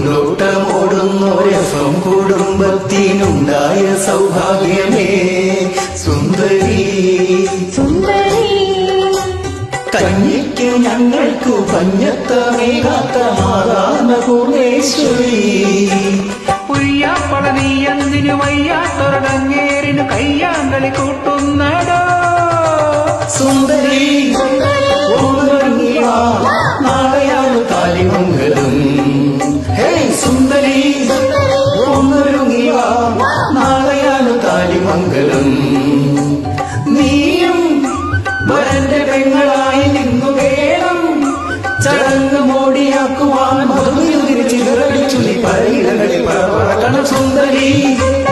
പൂന്തോട്ടമോടുന്നൊരസം കുടുംബത്തിനുണ്ടായ സൗഭാഗ്യമേ സുന്ദരി സുന്ദരി കഞ്ഞിക്ക് ഞങ്ങൾക്ക് പഞ്ഞത്തമേകാത്ത മാതാന പൂർണേശ്വരി പുയ്യാപ്പള നീ എന്തിനു വയ്യാത്തൊരടങ്ങേറിനു കയ്യാങ്കളി കൂട്ടുന്നടോ സുന്ദരി ഒന്നുറങ്ങി വാ നാളെയാണ് കാലിമംഗലം ഹേയ് സുന്ദരി ഒന്നുറങ്ങി വാ നാളെയാണ് കാലിമംഗലം നീയും വരന്റെ പെങ്ങളായി നിന്നു വേണം ചടങ്ങ് മോടിയാക്കുവാൻ മധുര ചിതറടിച്ചു നീ പരയിടങ്ങളിൽ പറക്കണം സുന്ദരി